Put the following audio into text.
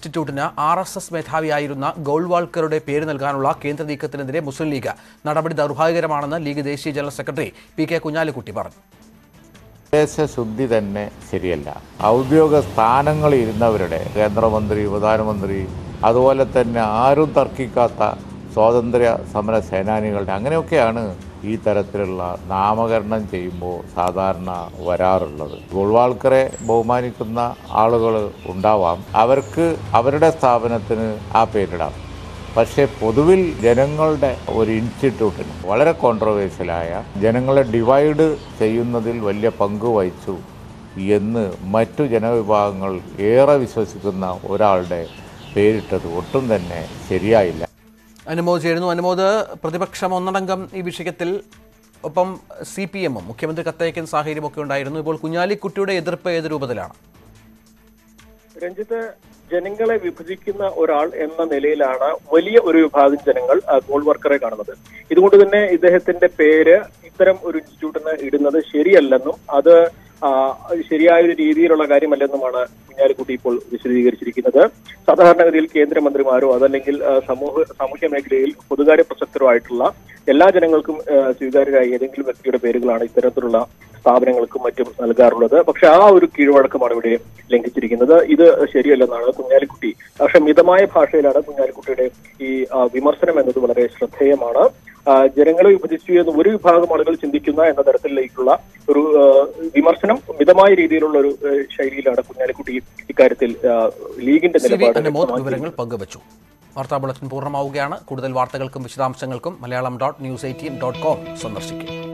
ഇൻസ്റ്റിറ്റ്യൂട്ടിന് R S S മേധാവിയായിരുന്ന ഗോൾവാൾക്കറുടെ പേര് നൽകാനുള്ള കേന്ദ്ര നീക്കത്തിനെതിരെ മുസ്ലിം ലീഗ് നടപടി ദൗർഭാഗ്യകരമാണെന്ന് ലീഗ് ദേശീയ general secretary P K Kunhalikutty പറഞ്ഞു ദേശശുദ്ധി തന്നെ ശരിയല്ല ഔദ്യോഗിക സ്ഥാനങ്ങളിൽ ഇരുന്നവരുടെ കേന്ദ്രമന്ത്രി പ്രധാനമന്ത്രി അതുപോലെ തന്നെ ആരും തർക്കിക്കാത്ത സ്വാതന്ത്ര്യ സമര സേനാനികളുടെ അങ്ങനെയൊക്കെയാണ് ഈ തരത്തിലുള്ള നാമകരണം ചെയ്യുമ്പോൾ സാധാരണ വരാറുള്ളത് ഗോൾവാൾക്കറെ ബഹുമാനിക്കുന്ന ആളുകൾ ഉണ്ടാവാം അവർക്ക് അവരുടെ സ്ഥാപനത്തിന് ആ പേരിടാം പക്ഷേ പൊതുവിൽ ജനങ്ങളുടെ ഒരു ഇൻസ്റ്റിറ്റ്യൂട്ടിന് വളരെ കോൺട്രവേഴ്സ്യലായ ജനങ്ങളെ ഡിവൈഡ് ചെയ്യുന്നതിൽ വലിയ പങ്ക് വഹിച്ചു എന്ന് മറ്റു ജനവിഭാഗങ്ങൾ ഏറെ വിശ്വസിക്കുന്ന ഒരാളുടെ പേരിട്ടത് ഒട്ടും തന്നെ ശരിയായില്ല അനുമോദ് ചേരുന്നു അനുമോദ് പ്രതിപക്ഷം ഒന്നടങ്കം ഈ വിഷയത്തിൽ ഒപ്പം സി പി എമ്മും മുഖ്യമന്ത്രി കത്തയക്കുന്ന സാഹചര്യമൊക്കെ ഉണ്ടായിരുന്നു ഇപ്പോൾ കുഞ്ഞാലിക്കുട്ടിയുടെ എതിർപ്പ് ഏത് രൂപത്തിലാണ് രഞ്ജിത്ത് ജനങ്ങളെ വിഭജിക്കുന്ന ഒരാൾ എന്ന നിലയിലാണ് വലിയ ഒരു വിഭാഗം ജനങ്ങൾ ആ, ഗോൾ വർക്കറെ കാണുന്നത് ഇതുകൊണ്ട് തന്നെ ഇദ്ദേഹത്തിന്റെ പേര് ഇത്തരം ഒരു ഇൻസ്റ്റിറ്റ്യൂട്ടിന് ഇടുന്നത് ശരിയല്ലെന്നും അത് ആ, ശരിയായ ഒരു രീതിയിലുള്ള കാര്യമല്ലെന്നുമാണ് കുഞ്ഞാലിക്കുട്ടി ഇപ്പോൾ വിശദീകരിച്ചിരിക്കുന്നത് സാധാരണഗതിയിൽ കേന്ദ്രമന്ത്രിമാരോ അതല്ലെങ്കിൽ ആ, സമൂഹ സാമൂഹ്യ മേഖലയിൽ പൊതുകാര്യ പ്രസക്തരോ ആയിട്ടുള്ള എല്ലാ ജനങ്ങൾക്കും ആ, സ്വീകാര്യരായ ഏതെങ്കിലും വ്യക്തിയുടെ പേരുകളാണ് ഇത്തരത്തിലുള്ള സ്ഥാപനങ്ങൾക്കും മറ്റും നൽകാറുള്ളത് പക്ഷെ ആ ഒരു കീഴ്വഴക്കമാണ് ഇവിടെ ലംഘിച്ചിരിക്കുന്നത് ഇത് ശരിയല്ലെന്നാണ് കുഞ്ഞാലിക്കുട്ടി പക്ഷെ മിതമായ ഭാഷയിലാണ് കുഞ്ഞാലിക്കുട്ടിയുടെ ഈ ആ, വിമർശനം എന്നത് വളരെ ശ്രദ്ധേയമാണ് ആ, ജനങ്ങളെ വിഭജിച്ചു എന്ന് ഒരു വിഭാഗം ആളുകൾ ചിന്തിക്കുന്ന എന്ന തരത്തിലേക്കുള്ള ഒരു ആ, വിമർശനം മിതമായ രീതിയിലുള്ള ഒരു ആ, ശൈലിയിലാണ് കുഞ്ഞാലിക്കുട്ടി ഇക്കാര്യത്തിൽ ആ, ലീഗിന്റെ സി വി നിലപാട് അനുമോദ് വ്യക്തമാക്കിയത്. വിവരങ്ങൾ പങ്കുവച്ചു വാർത്താ ബുള്ളറ്റിൻ പൂർണ്ണമാവുകയാണ് കൂടുതൽ വാർത്തകൾക്കും വിശദാംശങ്ങൾക്കും Malayalam dot news eighteen dot com സന്ദർശിക്കും